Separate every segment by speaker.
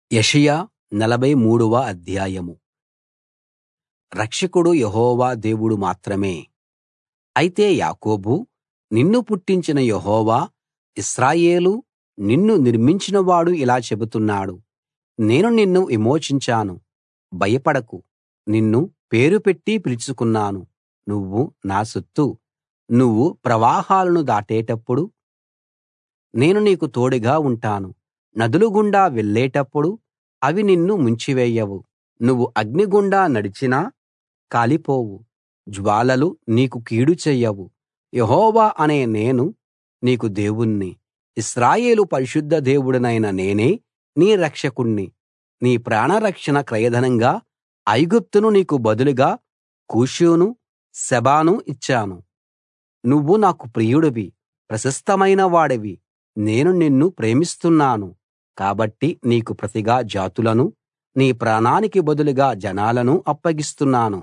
Speaker 1: యెషయా నలభై మూడవ అధ్యాయం రక్షకుడు యెహోవా దేవుడు మాత్రమే అయితే యాకోబూ నిన్ను పుట్టించిన యెహోవా ఇశ్రాయేలూ నిన్ను నిర్మించినవాడు ఇలా చెబుతున్నాడు నేను నిన్ను విమోచించాను భయపడకు నిన్ను పేరు పెట్టి పిలుచుకున్నాను నువ్వు నా సొత్తు నువ్వు ప్రవాహాలను దాటేటప్పుడు నేను నీకు తోడుగా ఉంటాను నదుల గుండా వెళ్ళేటప్పుడు అవి నిన్ను ముంచివేయవు నువ్వు అగ్నిగుండా నడిచినా కాలిపోవు జ్వాలలు నీకు కీడు చెయ్యవు యెహోవా అనే నేను నీకు దేవుణ్ణి ఇశ్రాయేలు పరిశుద్ధ దేవుడనైన నేనే నీ రక్షకుణ్ణి నీ ప్రాణరక్షణ క్రయధనంగా ఐగుప్తును నీకు బదులుగా కూషును సెబాను ఇచ్చాను నువ్వు నాకు ప్రియుడివి ప్రశస్తమైన వాడివి నేను నిన్ను ప్రేమిస్తున్నాను కాబట్టి నీకు ప్రతిగా జాతులను నీ ప్రాణానికి బదులుగా జనాలను అప్పగిస్తున్నాను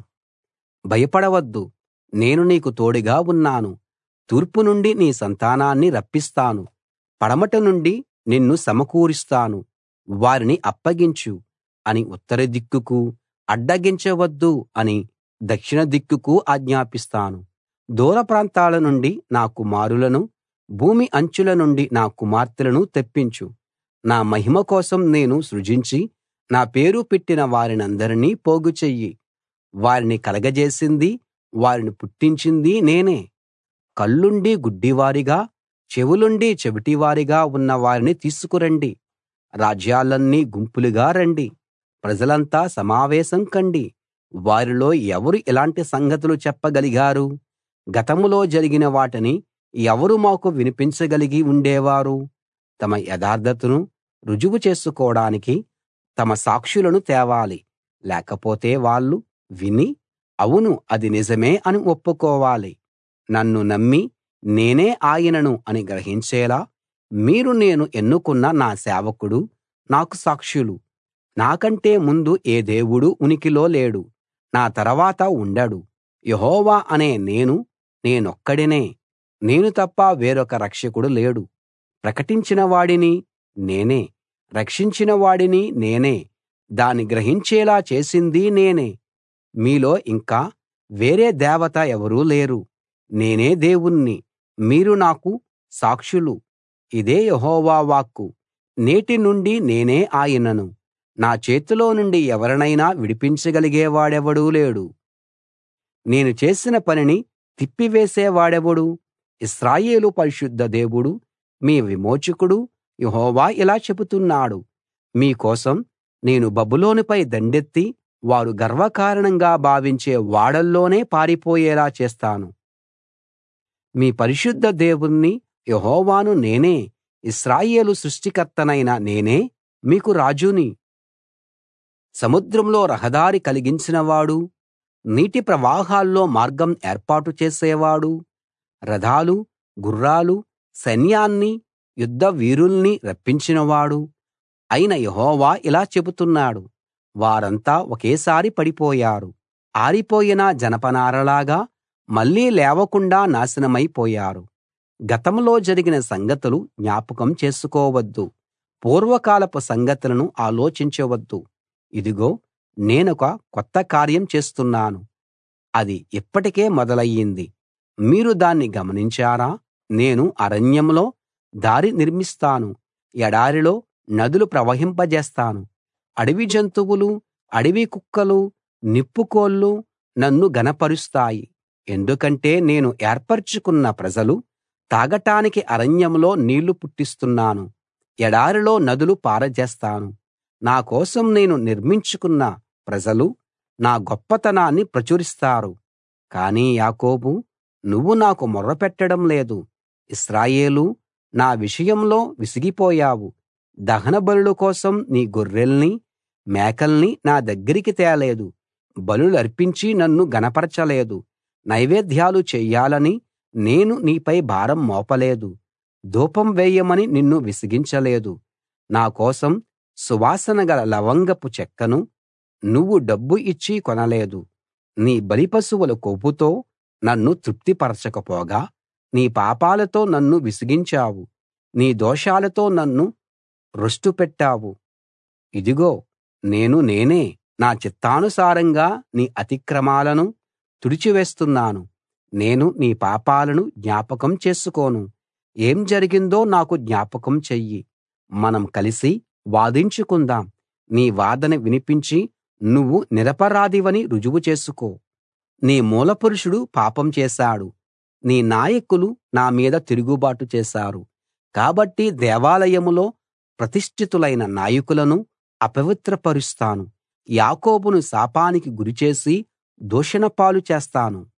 Speaker 1: భయపడవద్దు నేను నీకు తోడుగా ఉన్నాను తూర్పు నుండి నీ సంతానాన్ని రప్పిస్తాను పడమట నుండి నిన్ను సమకూరుస్తాను వారిని అప్పగించు అని ఉత్తర దిక్కుకు అడ్డగించవద్దు అని దక్షిణ దిక్కుకు ఆజ్ఞాపిస్తాను దూర ప్రాంతాల నుండి నా కుమారులను భూమి అంచుల నుండి నా కుమార్తెలను తెప్పించు నా మహిమ కోసం నేను సృజించి నా పేరు పెట్టిన వారినందరినీ పోగు చెయ్యి వారిని కలగజేసింది వారిని పుట్టించింది నేనే కళ్ళుండి గుడ్డివారిగా చెవులుండి చెవిటివారిగా ఉన్న వారిని తీసుకురండి రాజ్యాలన్నీ గుంపులుగా రండి ప్రజలంతా సమావేశం కండి వారిలో ఎవరు ఇలాంటి సంగతులు చెప్పగలిగారు గతంలో జరిగిన వాటిని ఎవరు మాకు వినిపించగలిగి ఉండేవారు తమ యథార్థతను రుజువు చేసుకోడానికి తమ సాక్షులను తేవాలి లేకపోతే వాళ్ళు విని అవును అది నిజమే అని ఒప్పుకోవాలి నన్ను నమ్మి నేనే ఆయనను అని గ్రహించేలా మీరు నేను ఎన్నుకున్న నా సేవకుడు నాకు సాక్షులు నాకంటే ముందు ఏ దేవుడూ ఉనికిలో లేడు నా తర్వాత ఉండడు యెహోవా అనే నేను నేనొక్కడినే నేను తప్ప వేరొక రక్షకుడు లేడు ప్రకటించిన వాడిని నేనే రక్షించిన వాడిని నేనే దాన్ని గ్రహించేలా చేసింది నేనే మీలో ఇంకా వేరే దేవత ఎవరూ లేరు నేనే దేవుణ్ణి మీరు నాకు సాక్షులు ఇదే యెహోవా వాక్కు నేటి నుండి నేనే ఆయనను నా చేతిలో నుండి ఎవరినైనా విడిపించగలిగేవాడెవడూ లేడు నేను చేసిన పనిని తిప్పివేసేవాడెవడు ఇశ్రాయేలు పరిశుద్ధ దేవుడు మీ విమోచకుడు యెహోవా ఇలా చెబుతున్నాడు మీ కోసం నేను బబులోనుపై దండెత్తి వారు గర్వకారణంగా భావించే ఓడల్లోనే పారిపోయేలా చేస్తాను మీ పరిశుద్ధ దేవుణ్ణి యెహోవాను నేనే ఇశ్రాయేలు సృష్టికర్తనైన నేనే మీకు రాజుని సముద్రంలో రహదారి కలిగించినవాడు నీటి ప్రవాహాల్లో మార్గం ఏర్పాటు చేసేవాడు రథాలు గుర్రాలు సైన్యాన్ని యుద్ధ వీరుల్ని రప్పించినవాడు అయిన యెహోవా ఇలా చెబుతున్నాడు వారంతా ఒకేసారి పడిపోయారు ఆరిపోయిన జనపనారలాగా మళ్ళీ లేవకుండా నాశనమైపోయారు గతంలో జరిగిన సంగతులు జ్ఞాపకం చేసుకోవద్దు పూర్వకాలపు సంగతులను ఆలోచించవద్దు ఇదిగో నేనొక కొత్త కార్యం చేస్తున్నాను అది ఇప్పటికే మొదలయ్యింది మీరు దాన్ని గమనించారా నేను అరణ్యంలో దారి నిర్మిస్తాను ఎడారిలో నదులు ప్రవహింపజేస్తాను అడవి జంతువులు అడవి కుక్కలు నిప్పుకోళ్లు నన్ను ఘనపరుస్తాయి ఎందుకంటే నేను ఏర్పరచుకున్న ప్రజలు తాగటానికి అరణ్యంలో నీళ్లు పుట్టిస్తున్నాను ఎడారిలో నదులు పారజేస్తాను నా కోసం నేను నిర్మించుకున్న ప్రజలు నా గొప్పతనాన్ని ప్రచురిస్తారు కానీ యాకోబూ నువ్వు నాకు మొర్రపెట్టడం లేదు ఇశ్రాయేలూ నా విషయంలో విసిగిపోయావు దహన బలుల కోసం నీ గొర్రెల్ని మేకల్ని నా దగ్గరికి తేలేదు బలులర్పించి నన్ను ఘనపరచలేదు నైవేద్యాలు చెయ్యాలని నేను నీపై భారం మోపలేదు ధూపం వేయమని నిన్ను విసిగించలేదు నా కోసం సువాసన గల లవంగపు చెక్కను నువ్వు డబ్బు ఇచ్చి కొనలేదు నీ బలిపశువుల కొవ్వుతో నన్ను తృప్తిపరచకపోగా నీ పాపాలతో నన్ను విసిగించావు నీ దోషాలతో నన్ను రొష్టు పెట్టావు ఇదిగో నేను నేనే నా చిత్తానుసారంగా నీ అతిక్రమాలను తుడిచివేస్తున్నాను నేను నీ పాపాలను జ్ఞాపకం చేసుకోను ఏం జరిగిందో నాకు జ్ఞాపకం చెయ్యి మనం కలిసి వాదించుకుందాం నీ వాదన వినిపించి నువ్వు నిరపరాధివని రుజువు చేసుకో నీ మూలపురుషుడు పాపం చేశాడు నీ నాయకులు నా మీద తిరుగుబాటు చేశారు కాబట్టి దేవాలయంలో ప్రతిష్ఠితులైన నాయకులను అపవిత్రపరుస్తాను యాకోబును శాపానికి గురిచేసి దూషణ పాలు చేస్తాను